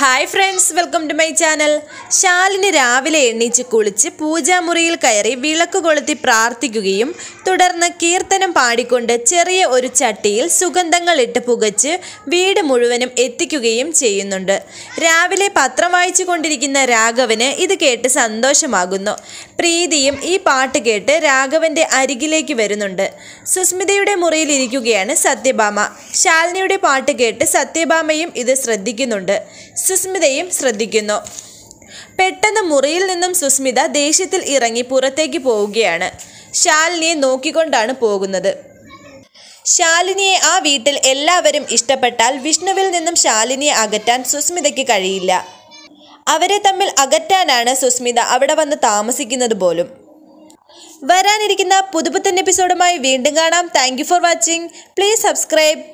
hi friends welcome to my channel Shalini രാവിലെ എണ്ണീച്ച് കുളിച്ച് പൂജാമുറിയിൽ കയറി വിളക്ക് കൊളുത്തി പ്രാർത്ഥിക്കുകയും തുടർന്ന് കീർത്തനം പാടിക്കൊണ്ട് ചെറിയ ഒരു ചട്ടിയിൽ സുഗന്ധങ്ങൾ ഇട്ട് പുകച്ച് വീട് മുഴുവനും എത്തിക്കുകയും ചെയ്യുന്നുണ്ട് രാവിലെ പത്രം വായിച്ചു കൊണ്ടിരിക്കുന്ന രാഘവന് ഇത് കേട്ട് സന്തോഷമാകുന്നു പ്രീതിയും ഈ പാട്ട് കേട്ട് രാഘവന്റെ അരികിലേക്ക് വരുന്നുണ്ട് സുസ്മിതയുടെ മുറിയിൽ ഇരിക്കുകയാണ് സത്യഭാമ ശാലിനിയുടെ പാട്ട് കേട്ട് സത്യഭാമയും ഇത് ശ്രദ്ധിക്കുന്നുണ്ട് സുസ്മിതയും ശ്രദ്ധിക്കുന്നു പെട്ടെന്ന് മുറിയിൽ നിന്നും സുസ്മിത ദേഷ്യത്തിൽ ഇറങ്ങി പുറത്തേക്ക് പോവുകയാണ് ശാലിനിയെ നോക്കിക്കൊണ്ടാണ് പോകുന്നത് ശാലിനിയെ ആ വീട്ടിൽ എല്ലാവരും ഇഷ്ടപ്പെട്ടാൽ വിഷ്ണുവിൽ നിന്നും ശാലിനിയെ അകറ്റാൻ സുസ്മിതയ്ക്ക് കഴിയില്ല അവരെ തമ്മിൽ അകറ്റാനാണ് സുസ്മിത അവിടെ വന്ന് താമസിക്കുന്നത് പോലും വരാനിരിക്കുന്ന പുതുപുത്തൻ എപ്പിസോഡുമായി വീണ്ടും കാണാം thank for watching please subscribe